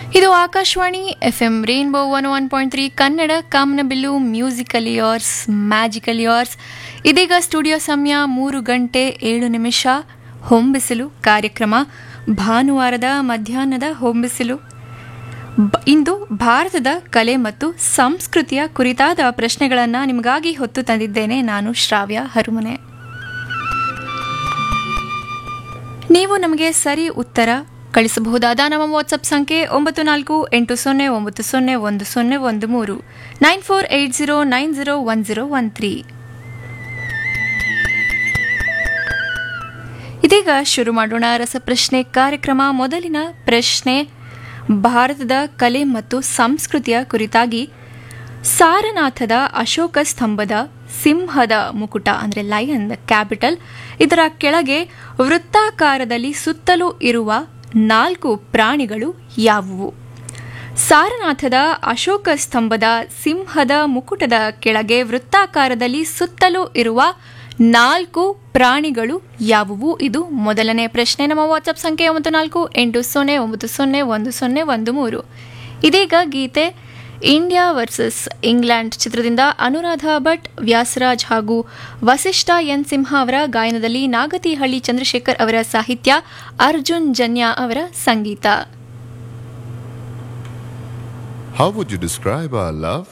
ಇದು Akashvani F M rainbow one one point three Kannada ಕಾಮನಬಿಲ್ಲು musical years magical years ಇದೀಗ studio ಸಮಯ ಮೂರು ಗಂಟೆ ಏಳು ನಿಮಿಷ ಹೊಂಬಿಸಿಲು ಕಾರ್ಯಕ್ರಮ ಭಾನುವಾರದ ಮಧ್ಯಾಹ್ನದ ಹೊಂಬಿಸಿಲು ಬ- ಇಂದು ಭಾರತದ ಕಲೆ ಮತ್ತು ಸಂಸ್ಕೃತಿಯ ಕುರಿತಾದ ಪ್ರಶ್ನೆಗಳನ್ನು ನಿಮಗಾಗಿ ಹೊತ್ತು ತಂದಿದ್ದೇನೆ ನಾನು ಶ್ರಾವ್ಯ ಹರುಮನೆ ನೀವು ನಮಗೆ ಸರಿ ಉತ್ತರ ಕಳಿಸಬಹುದಾದ ನಮ್ಮ ವಾಟ್ಸಪ್ ಸಂಖ್ಯೆ ಒಂಬತ್ತು ನಾಲ್ಕು ಎಂಟು ಸೊನ್ನೆ ಒಂಬತ್ತು ಸೊನ್ನೆ ಒಂದು ಸೊನ್ನೆ ಒಂದು ಮೂರು nine four eight zero nine zero one zero one three ಇದೀಗ ಶುರು ಮಾಡೋಣ ರಸಪ್ರಶ್ನೆ ಕಾರ್ಯಕ್ರಮ ಮೊದಲಿನ ಪ್ರಶ್ನೆ ಭಾರತದ ಕಲೆ ಮತ್ತು ಸಂಸ್ಕೃತಿಯ ಕುರಿತಾಗಿ ಸಾರನಾಥದ ಅಶೋಕ ಸ್ತಂಭದ ಸಿಂಹದ ಮುಕುಟ ಅಂದರೆ ಲಯನ್ ದ ಕ್ಯಾಪಿಟಲ್ ಇದರ ಕೆಳಗೆ ವೃತ್ತಾಕಾರದಲ್ಲಿ ಸುತ್ತಲೂ ಇರುವ ನಾಲ್ಕು ಪ್ರಾಣಿಗಳು ಯಾವುವು ಸಾರನಾಥದ ಅಶೋಕ ಸ್ತಂಭದ ಸಿಂಹದ ಮುಕುಟದ ಕೆಳಗೆ ವೃತ್ತಾಕಾರದಲ್ಲಿ ಸುತ್ತಲೂ ಇರುವ ನಾಲ್ಕು ಪ್ರಾಣಿಗಳು ಯಾವುವು ಇದು ಮೊದಲನೇ ಪ್ರಶ್ನೆ ನಮ್ಮ ವಾಟ್ಸಪ್ ಸಂಖ್ಯೆ ಒಂಬತ್ತು ನಾಲ್ಕು ಎಂಟು ಸೊನ್ನೆ ಒಂಬತ್ತು ಸೊನ್ನೆ ಒಂದು ಸೊನ್ನೆ ಒಂದು ಮೂರು ಇದೀಗ ಗೀತೆ ಇಂಡಿಯಾ ವರ್ಸಸ್ ಇಂಗ್ಲೆಂಡ್ ಚಿತ್ರದಿಂದ ಅನುರಾಧ ಭಟ್ ವ್ಯಾಸರಾಜ್ ಹಾಗೂ ವಸಿಷ್ಠ ಎನ್ ಸಿಂಹ ಅವರ ಗಾಯನದಲ್ಲಿ ನಾಗತಿಹಳ್ಳಿ ಚಂದ್ರಶೇಖರ್ ಅವರ ಸಾಹಿತ್ಯ ಅರ್ಜುನ್ ಜನ್ಯ ಅವರ ಸಂಗೀತ How would you describe our love?